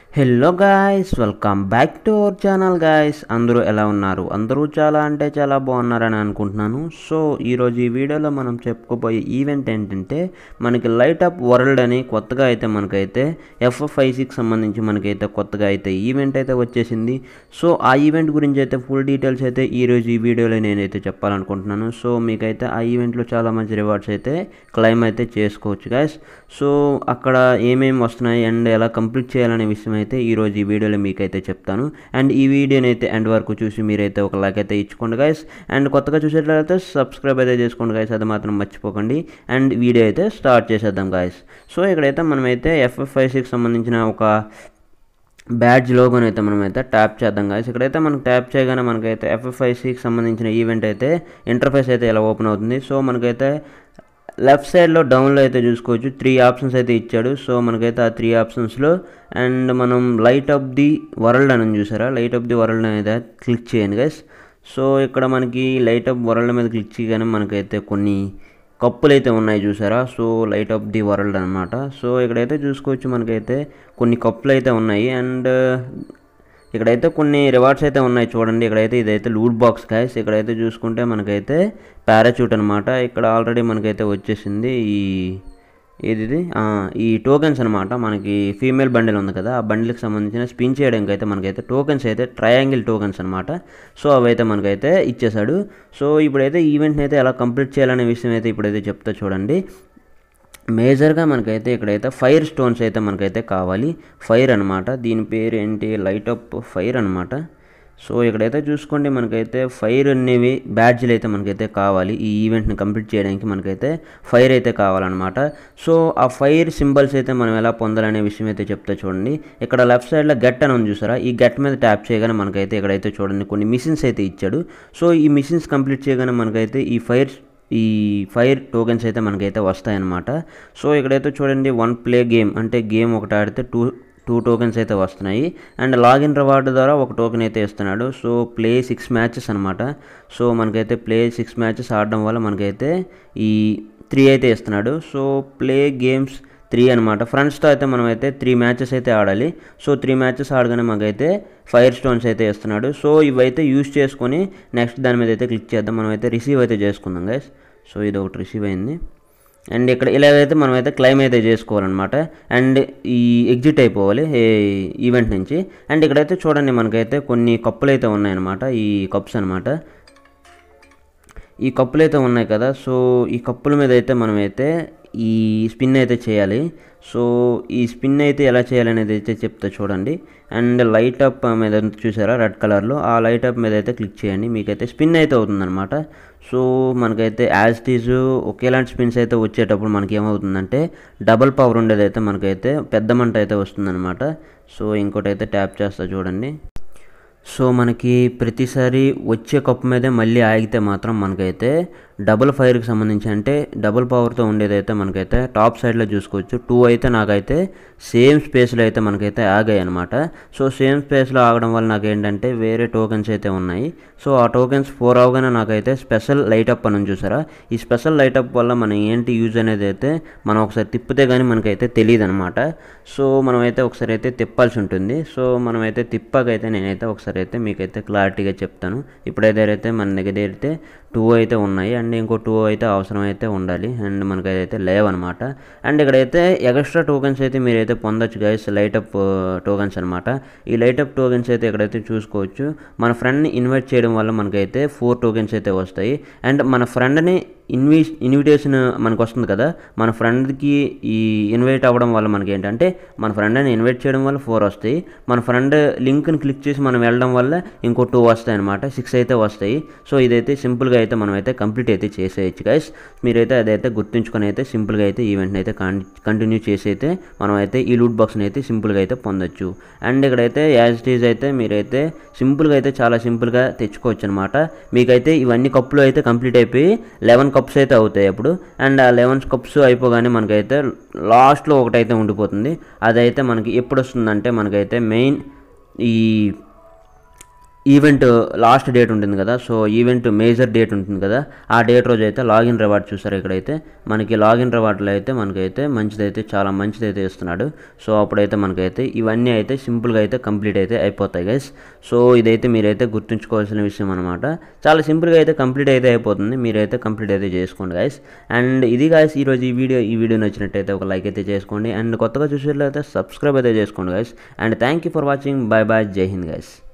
hello guys welcome back to our channel guys అందరూ ఎలా ఉన్నారు అందరూ చాలా అంటే చాలా బాగున్నారని అనుకుంటున్నాను సో ఈరోజు ఈ వీడియోలో మనం చెప్పుకోబోయే ఈవెంట్ ఏంటంటే మనకి లైట్ అప్ వరల్డ్ అని కొత్తగా అయితే మనకైతే ఎఫ్ఎఫ్ఐసికి సంబంధించి మనకైతే కొత్తగా అయితే ఈవెంట్ అయితే వచ్చేసింది సో ఆ ఈవెంట్ గురించి అయితే ఫుల్ డీటెయిల్స్ అయితే ఈరోజు ఈ వీడియోలో నేనైతే చెప్పాలనుకుంటున్నాను సో మీకైతే ఆ ఈవెంట్లో చాలా మంచి రివార్డ్స్ అయితే క్లైమ్ అయితే చేసుకోవచ్చు గాయస్ సో అక్కడ ఏమేమి వస్తున్నాయి అండ్ ఎలా కంప్లీట్ చేయాలనే విషయం అయితే ఈరోజు ఈ వీడియోలో మీకైతే చెప్తాను అండ్ ఈ వీడియోని అయితే ఎండ్ వరకు చూసి మీరైతే ఒక లైక్ అయితే ఇచ్చుకోండి గైస్ అండ్ కొత్తగా చూసేట్లయితే సబ్స్క్రైబ్ అయితే చేసుకోండి గైస్ అది మాత్రం మర్చిపోకండి అండ్ వీడియో అయితే స్టార్ట్ చేసేద్దాం గాయస్ సో ఇక్కడైతే మనమైతే ఎఫ్ఎఫ్ఐసికి సంబంధించిన ఒక బ్యాడ్జ్ లోగోని అయితే మనమైతే ట్యాప్ చేద్దాం గాయస్ ఇక్కడైతే మనకు ట్యాప్ చేయగానే మనకైతే ఎఫ్ఎఫ్ఐసికి సంబంధించిన ఈవెంట్ అయితే ఇంటర్ఫేస్ అయితే ఇలా ఓపెన్ అవుతుంది సో మనకైతే లెఫ్ట్ సైడ్లో డౌన్లో అయితే చూసుకోవచ్చు త్రీ ఆప్షన్స్ అయితే ఇచ్చాడు సో మనకైతే ఆ త్రీ ఆప్షన్స్లో అండ్ మనం లైట్ అప్ ది వరల్డ్ అని చూసారా లైట్ అప్ ది వరల్డ్ అనేది క్లిక్ చేయండి గైస్ సో ఇక్కడ మనకి లైట్ అప్ వరల్డ్ మీద క్లిక్ చేయగానే మనకైతే కొన్ని కప్పులు అయితే ఉన్నాయి చూసారా so light up the world అనమాట సో ఇక్కడైతే చూసుకోవచ్చు మనకైతే కొన్ని కప్పులు అయితే ఉన్నాయి అండ్ ఇక్కడైతే కొన్ని రివార్డ్స్ అయితే ఉన్నాయి చూడండి ఇక్కడైతే ఇదైతే లూట్ బాక్స్ గాయస్ ఇక్కడైతే చూసుకుంటే మనకైతే పారాచూట్ అనమాట ఇక్కడ ఆల్రెడీ మనకైతే వచ్చేసింది ఈ ఏది ఇది ఆ, ఈ టోకెన్స్ అనమాట మనకి ఫీమేల్ బండిల్ ఉంది కదా ఆ బండిల్కి సంబంధించిన స్పిన్ చేయడానికి అయితే మనకైతే టోకెన్స్ అయితే ట్రయాంగిల్ టోకెన్స్ అనమాట సో అవైతే మనకైతే ఇచ్చేసాడు సో ఇప్పుడైతే ఈవెంట్ని అయితే ఎలా కంప్లీట్ చేయాలనే విషయం అయితే ఇప్పుడైతే చెప్తా చూడండి మేజర్గా మనకైతే ఇక్కడైతే ఫైర్ స్టోన్స్ అయితే మనకైతే కావాలి ఫైర్ అనమాట దీని పేరు ఏంటి లైట్ అప్ ఫైర్ అనమాట సో ఇక్కడైతే చూసుకోండి మనకైతే ఫైర్ అనేవి బ్యాడ్జ్లు అయితే మనకైతే కావాలి ఈ ఈవెంట్ని కంప్లీట్ చేయడానికి మనకైతే ఫైర్ అయితే కావాలన్నమాట సో ఆ ఫైర్ సింబల్స్ అయితే మనం ఎలా పొందాలనే విషయం అయితే చెప్తా చూడండి ఇక్కడ లెఫ్ట్ సైడ్లో గెట్ అని ఉంది చూసారా ఈ గెట్ మీద ట్యాప్ చేయగానే మనకైతే ఇక్కడైతే చూడండి కొన్ని మిషన్స్ అయితే ఇచ్చాడు సో ఈ మిషన్స్ కంప్లీట్ చేయగానే మనకైతే ఈ ఫైర్ ఈ ఫైర్ టోకెన్స్ అయితే మనకైతే వస్తాయన్నమాట సో ఇక్కడైతే చూడండి వన్ ప్లే గేమ్ అంటే గేమ్ ఒకటి ఆడితే టూ టూ టోకెన్స్ అయితే వస్తున్నాయి అండ్ లాగిన్ రివార్డు ద్వారా ఒక టోకెన్ అయితే ఇస్తున్నాడు సో ప్లే సిక్స్ మ్యాచెస్ అనమాట సో మనకైతే ప్లే సిక్స్ మ్యాచెస్ ఆడడం వల్ల మనకైతే ఈ త్రీ అయితే ఇస్తున్నాడు సో ప్లే గేమ్స్ త్రీ అనమాట ఫ్రెండ్స్తో అయితే మనం అయితే త్రీ మ్యాచెస్ అయితే ఆడాలి సో త్రీ మ్యాచెస్ ఆడగానే మాకైతే ఫైర్ స్టోన్స్ అయితే ఇస్తున్నాడు సో ఇవైతే యూస్ చేసుకొని నెక్స్ట్ దాని మీద అయితే క్లిక్ చేద్దాం మనం అయితే రిసీవ్ అయితే చేసుకుందాం గైస్ సో ఇది ఒకటి రిసీవ్ అయింది అండ్ ఇక్కడ ఇలాగైతే మనం అయితే క్లైమ్ అయితే చేసుకోవాలన్నమాట అండ్ ఈ ఎగ్జిట్ అయిపోవాలి ఈ ఈవెంట్ నుంచి అండ్ ఇక్కడైతే చూడండి మనకైతే కొన్ని కప్పులు అయితే ఉన్నాయన్నమాట ఈ కప్స్ అనమాట ఈ కప్పులు అయితే ఉన్నాయి కదా సో ఈ కప్పుల మీద అయితే మనమైతే ఈ స్పిన్ అయితే చేయాలి సో ఈ స్పిన్ అయితే ఎలా చేయాలనేది అయితే చెప్తా చూడండి అండ్ లైట్ అప్ మీద చూసారా రెడ్ కలర్లో ఆ లైట్ అప్ మీద అయితే క్లిక్ చేయండి మీకైతే స్పిన్ అయితే అవుతుందన్నమాట సో మనకైతే యాజ్ టీజ్ ఒకేలాంటి స్పిన్స్ అయితే వచ్చేటప్పుడు మనకి ఏమవుతుందంటే డబల్ పవర్ ఉండేది అయితే మనకైతే పెద్ద మంట అయితే వస్తుందన్నమాట సో ఇంకోటి అయితే ట్యాప్ చేస్తా చూడండి సో మనకి ప్రతిసారి వచ్చే కప్పు మీదే మళ్ళీ ఆగితే మాత్రం మనకైతే డబుల్ ఫైర్కి సంబంధించి అంటే డబుల్ పవర్తో ఉండేదైతే మనకైతే టాప్ సైడ్లో చూసుకోవచ్చు టూ అయితే నాకైతే సేమ్ స్పేస్లో అయితే మనకైతే ఆగాయి అనమాట సో సేమ్ స్పేస్లో ఆగడం వల్ల నాకు ఏంటంటే వేరే టోకెన్స్ అయితే ఉన్నాయి సో ఆ టోకెన్స్ ఫోర్ అవగానే నాకైతే స్పెషల్ లైట్ అప్ అని చూసారా ఈ స్పెషల్ లైట్ అప్ వల్ల మనం ఏంటి యూజ్ అనేది అయితే మనం ఒకసారి తిప్పితే కానీ మనకైతే తెలియదు అనమాట సో మనమైతే ఒకసారి అయితే తిప్పాల్సి ఉంటుంది సో మనమైతే తిప్పాకైతే నేనైతే ఒకసారి అయితే మీకైతే క్లారిటీగా చెప్తాను ఇప్పుడైతే అయితే మన దగ్గర అయితే టూ అయితే ఉన్నాయి అండ్ ఇంకో టూ అయితే అవసరం అయితే ఉండాలి అండ్ మనకైతే లేవన్నమాట అండ్ ఇక్కడైతే ఎక్స్ట్రా టోకెన్స్ అయితే మీరైతే పొందొచ్చు గైస్ లైట్ అప్ టోకెన్స్ అనమాట ఈ లైట్ అప్ టోకెన్స్ అయితే ఇక్కడైతే చూసుకోవచ్చు మన ఫ్రెండ్ని ఇన్వైట్ చేయడం వల్ల మనకైతే ఫోర్ టోకెన్స్ అయితే వస్తాయి అండ్ మన ఫ్రెండ్ని ఇన్వి ఇన్విటేషన్ మనకు వస్తుంది కదా మన ఫ్రెండ్కి ఈ ఇన్వైట్ అవ్వడం వల్ల మనకి ఏంటంటే మన ఫ్రెండ్ని ఇన్వైట్ చేయడం వల్ల ఫోర్ వస్తాయి మన ఫ్రెండ్ లింక్ని క్లిక్ చేసి మనం వెళ్ళడం వల్ల ఇంకో టూ వస్తాయి అనమాట సిక్స్ అయితే వస్తాయి సో ఇదైతే సింపుల్గా అయితే మనం అయితే కంప్లీట్ అయితే చేసేయచ్చు గైస్ మీరైతే అదైతే గుర్తుంచుకొని అయితే సింపుల్గా అయితే ఈవెంట్ని అయితే కంటిన్యూ చేసి అయితే మనం అయితే ఈ లూట్ బాక్స్ని అయితే సింపుల్గా అయితే పొందొచ్చు అండ్ ఇక్కడైతే యాజ్ ఇట్ ఈజ్ అయితే మీరైతే సింపుల్గా అయితే చాలా సింపుల్గా తెచ్చుకోవచ్చు అనమాట మీకైతే ఇవన్నీ కప్పులు అయితే కంప్లీట్ అయిపోయి లెవెన్ కప్స్ అయితే అవుతాయి అప్పుడు అండ్ ఆ లెవెన్ కప్స్ అయిపోగానే మనకైతే లాస్ట్లో ఒకటైతే ఉండిపోతుంది అదైతే మనకి ఎప్పుడు వస్తుందంటే మనకైతే మెయిన్ ఈ ఈవెంట్ లాస్ట్ డేట్ ఉంటుంది కదా సో ఈవెంట్ మేజర్ డేట్ ఉంటుంది కదా ఆ డేట్ రోజు అయితే లాగిన్ రివార్డ్ చూసారు ఇక్కడైతే మనకి లాగిన్ రివార్డ్లో అయితే మనకైతే మంచిదైతే చాలా మంచిదైతే ఇస్తున్నాడు సో అప్పుడైతే మనకైతే ఇవన్నీ అయితే సింపుల్గా అయితే కంప్లీట్ అయితే అయిపోతాయి గైస్ సో ఇదైతే మీరైతే గుర్తుంచుకోవాల్సిన విషయం అనమాట చాలా సింపుల్గా అయితే కంప్లీట్ అయితే అయిపోతుంది మీరైతే కంప్లీట్ అయితే చేసుకోండి గైస్ అండ్ ఇది గైస్ ఈరోజు ఈ వీడియో ఈ వీడియో నచ్చినట్టయితే ఒక లైక్ అయితే చేసుకోండి అండ్ కొత్తగా చూసేట్లయితే సబ్స్క్రైబ్ అయితే చేసుకోండి guys and thank you for watching bye bye జై హింద్ గైస్